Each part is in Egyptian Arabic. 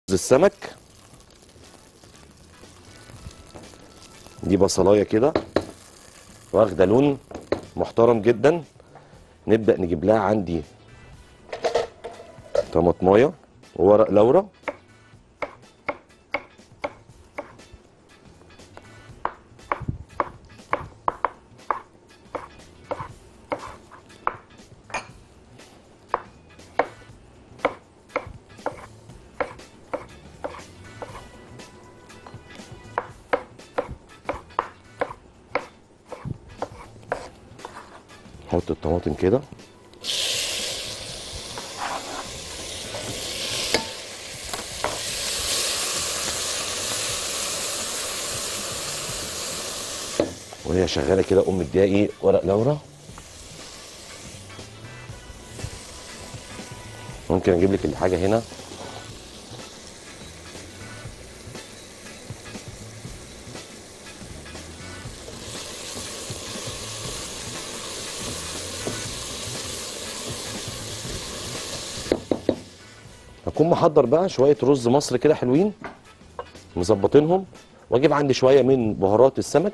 السمك دي بصلايه كده واخده لون محترم جدا نبدا نجيب لها عندي طماطمايه وورق لورا نحط الطماطم كده وهي شغاله كده ام مديها ورق لورا ممكن اجيب لك الحاجه هنا هكون محضر بقى شويه رز مصر كده حلوين مظبطينهم واجيب عندي شويه من بهارات السمك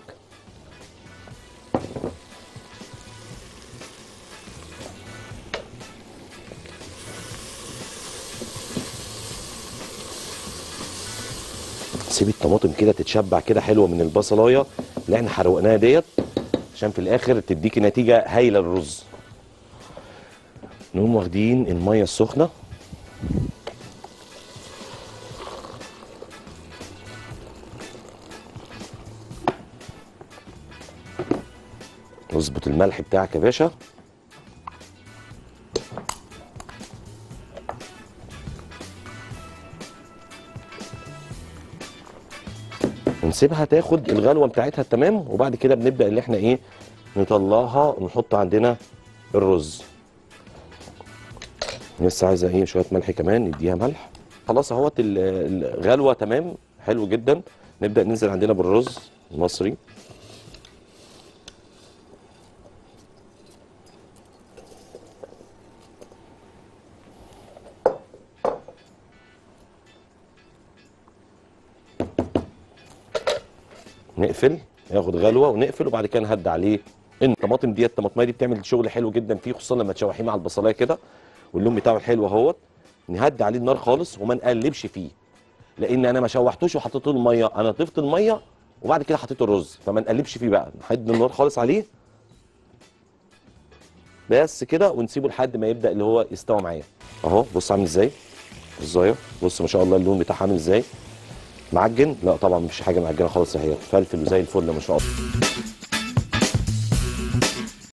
سيب الطماطم كده تتشبع كده حلوه من البصلايه اللي احنا حروقناها ديت عشان في الاخر تديكي نتيجه هايله للرز نقوم واخدين الميه السخنه اظبط الملح بتاعك يا باشا ونسيبها تاخد الغلوه بتاعتها تمام وبعد كده بنبدا ان احنا ايه نطلعها ونحط عندنا الرز لسه عايزه ايه شويه ملح كمان نديها ملح خلاص اهوت ال- الغلوه تمام حلو جدا نبدا ننزل عندنا بالرز المصري نقفل ياخد غلوه ونقفل وبعد كده نهدي عليه ان الطماطم ديت الطماطميه دي بتعمل شغل حلو جدا فيه خصوصا لما تشوحيه مع البصلايه كده واللون بتاعه الحلو اهوت نهدي عليه النار خالص وما نقلبش فيه لان انا ما شوحتوش وحطيت له الميه انا ضفت الميه وبعد كده حطيت الرز فما نقلبش فيه بقى نهدي النار خالص عليه بس كده ونسيبه لحد ما يبدا اللي هو يستوي معايا اهو بص عامل ازاي الزايه بص ما شاء الله اللون بتاعها عامل ازاي معجن لا طبعا مفيش حاجه معجنه خالص اهي فلفل وزي الفل ما شاء الله